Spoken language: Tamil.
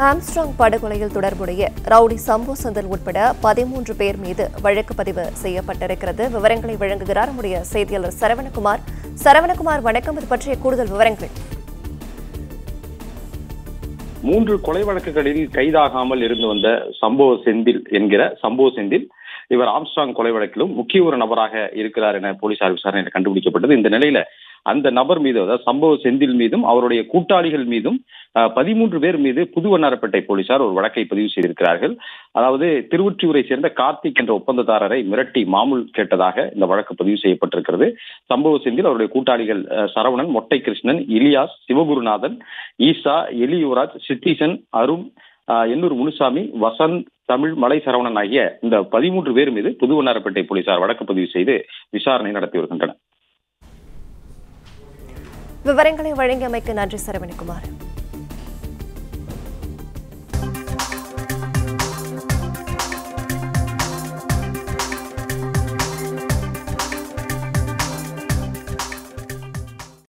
ஆம்ஸ்ட்ராங் படுகொலையில் தொடர்புடைய ரவுடி சம்பு செந்தில் உட்பட பதிமூன்று பேர் மீது வழக்கு பதிவு செய்யப்பட்டிருக்கிறது விவரங்களை வழங்குகிறார் நம்முடைய செய்தியாளர் சரவணகுமார் சரவணகுமார் வணக்கம் இது பற்றிய கூடுதல் விவரங்கள் மூன்று கொலை வழக்குகளில் கைதாகாமல் இருந்து வந்த சம்பவ செந்தில் என்கிற சம்பவ செந்தில் இவர் ஆம்ஸ்ட்ராங் கொலை வழக்கிலும் முக்கிய ஒரு நபராக இருக்கிறார் என போலீசார் விசாரணையில் கண்டுபிடிக்கப்பட்டது இந்த நிலையில அந்த நபர் மீது அதாவது சம்பவ செந்தில் மீதும் அவருடைய கூட்டாளிகள் மீதும் அஹ், பதிமூன்று பேர் மீது புதுவண்ணாரப்பேட்டை போலீசார் ஒரு வழக்கை பதிவு செய்திருக்கிறார்கள் அதாவது திருவொற்றியூரை சேர்ந்த கார்த்திக் என்ற ஒப்பந்ததாரரை மிரட்டி மாமூல் கேட்டதாக இந்த வழக்கு பதிவு செய்யப்பட்டிருக்கிறது சம்பவ செந்தில் அவருடைய கூட்டாளிகள் அஹ், சரவணன் மொட்டை கிருஷ்ணன் இலியாஸ் சிவகுருநாதன் ஈசா எலியுவராஜ் சித்தீசன் அருண் ஆஹ், எண்ணூர் முனுசாமி வசந்த் தமிழ் மலை சரவணன் ஆகிய இந்த பதிமூன்று பேர் மீது புதுவண்ணாரப்பேட்டை போலீசார் வழக்கு பதிவு செய்து விசாரணை நடத்தி வருகின்றனர் விவரங்களை வழங்கியமைக்கு நன்றி சரவணகுமார்